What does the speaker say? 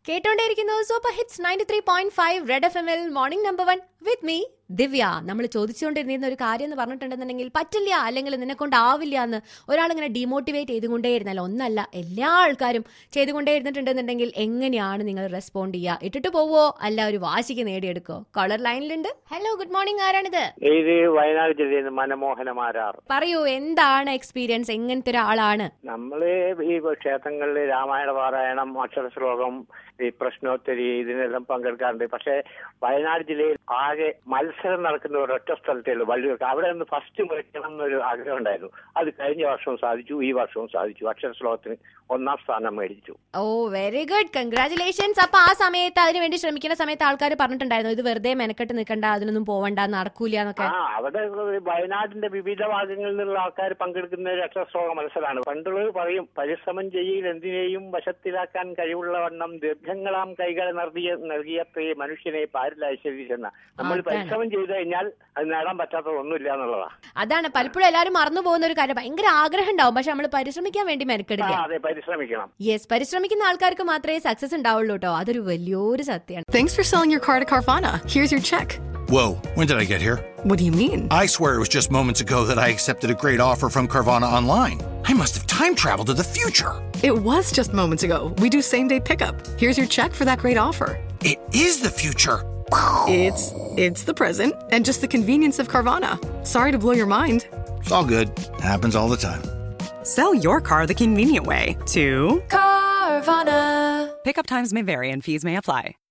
കേട്ടോണ്ടേയിരിക്കുന്നു super hits ninety three point five red F എമ്മിൽ morning number one with me Divya നമ്മൾ ചോദിച്ചുകൊണ്ടിരുന്ന ഒരു കാര്യം എന്ന് പറഞ്ഞിട്ടുണ്ടെന്നുണ്ടെങ്കിൽ പറ്റില്ല അല്ലെങ്കിൽ നിന്നെ കൊണ്ടാവില്ല എന്ന് ഒരാളിങ്ങനെ ഡിമോട്ടിവേറ്റ് ചെയ്തുകൊണ്ടേയിരുന്നല്ല ഒന്നല്ല എല്ലാ ആൾക്കാരും ചെയ്തുകൊണ്ടേയിരുന്നിട്ടുണ്ടെന്നുണ്ടെങ്കിൽ എങ്ങനെയാണ് നിങ്ങൾ റെസ്പോണ്ട് ചെയ്യുക ഇട്ടിട്ട് പോവോ അല്ല ഒരു വാശിക്ക് നേടിയെടുക്കോ കോളർ ലൈനിലുണ്ട് ഹലോ ഗുഡ് മോർണിംഗ് ആരാണിത് ഇത് വയനാട് ജില്ലയിൽ നിന്ന് മനമോഹനമാരാർ പറയൂ എന്താണ് എക്സ്പീരിയൻസ് എങ്ങനത്തെ ഒരാളാണ് നമ്മള് ഈ ക്ഷേത്രങ്ങളിൽ രാമായണ പാരായണം അക്ഷര ശ്ലോകം ഈ പ്രശ്നോത്തരി ഇതിനെല്ലാം പങ്കെടുക്കാറുണ്ട് പക്ഷെ വയനാട് ജില്ലയിൽ ആകെ മത്സരം നടക്കുന്ന ഒരൊറ്റ സ്ഥലത്തേ ഉള്ളൂ വള്ളിയൂർക്ക് അവിടെ നിന്ന് ഫസ്റ്റ് വയ്ക്കണം എന്നൊരു ആഗ്രഹം ഉണ്ടായിരുന്നു അത് കഴിഞ്ഞ വർഷവും സാധിച്ചു ഈ വർഷവും സാധിച്ചു അക്ഷര ശ്ലോകത്തിന് ഒന്നാം സ്ഥാനം മേടിച്ചു ഓ വെരി ഗുഡ് കൺഗ്രാചുലേഷൻസ് അപ്പൊ ആ സമയത്ത് അതിനു വേണ്ടി ശ്രമിക്കുന്ന സമയത്ത് ആൾക്കാർ പറഞ്ഞിട്ടുണ്ടായിരുന്നു ഇത് വെറുതെ മെനക്കെട്ട് നിൽക്കണ്ട അതിനൊന്നും പോവണ്ട നടക്കൂല എന്നൊക്കെ ആ അവിടെ വയനാടിന്റെ വിവിധ ഭാഗങ്ങളിൽ നിന്നുള്ള ആൾക്കാർ പങ്കെടുക്കുന്ന ഒരു അക്ഷരശ്ലോക മത്സരമാണ് പണ്ടുള്ളവർ പറയും പരിശ്രമം ചെയ്യിൽ എന്തിനേയും വശത്തിലാക്കാൻ കഴിവുള്ള വണ്ണം ദീർഘങ്ങളാം കൈകൾ നൽകിയ നൽകിയത്രേ മനുഷ്യനെ പാരിൽ ഐശ്വര്യച്ചെന്ന നമ്മൾ അതാണ്. പരിശ്രമം ചെയ്തു കഴിഞ്ഞാൽ അത് നേടാൻ പറ്റാത്തതൊന്നുമില്ല എന്നുള്ളതാ അതാണ് പലപ്പോഴും എല്ലാവരും മറന്നു പോകുന്ന ഒരു കാര്യം ഭയങ്കര ആഗ്രഹം ഉണ്ടാവും പക്ഷെ നമ്മൾ പരിശ്രമിക്കാൻ വേണ്ടി ആ, മെനക്കെടില്ല അതെ പരിശ്രമിക്കണം യെസ് പരിശ്രമിക്കുന്ന ആൾക്കാർക്ക് മാത്രമേ സക്സസ് ഉണ്ടാവുള്ളൂ കേട്ടോ അതൊരു വലിയൊരു സത്യമാണ് Thanks for selling your car to Carvana. Here's your check. Whoa, when did I get here? What do you mean? I swear it was just moments ago that I accepted a great offer from Carvana online. I must have time traveled to the future. It was just moments ago. We do same day pickup. Here's your check for that great offer. It is the future. It's it's the present and just the convenience of Carvana. Sorry to blow your mind. It's all good. Happens all the time. Sell your car the convenient way to Carvana. pickup times may vary and fees may apply.